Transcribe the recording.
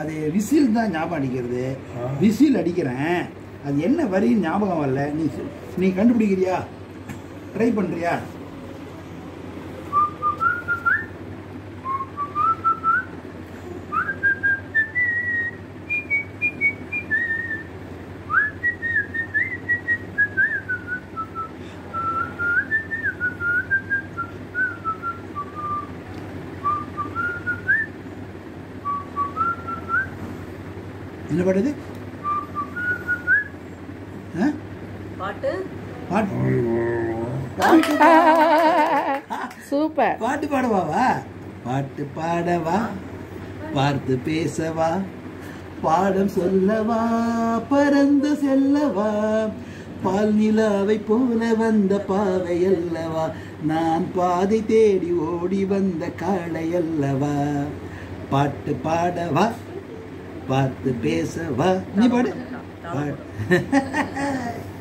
அது விசில் தான் ஞாபகம் அடிக்கிறது ஆ. விசில் அடிக்கிறேன் அது என்ன வரின்னு ஞாபகம் வரல நீ சொ- நீ கண்டுபிடிக்கிறியா ட்ரை பண்றியா என்ன பாடுது ஆ? பாட்டு பாட்டு சூப்பர் பாட்டு பாடவாவா பாட்டு பாடவா பார்த்து பேசவா பாடம் சொல்லவா பறந்து செல்லவா பால் நிலாவை போல வந்த பாவை அல்லவா நான் பாதை தேடி ஓடி வந்த காளை அல்லவா பாட்டு பாடவா பார்த்து பேசவா நீ பாடு பாடு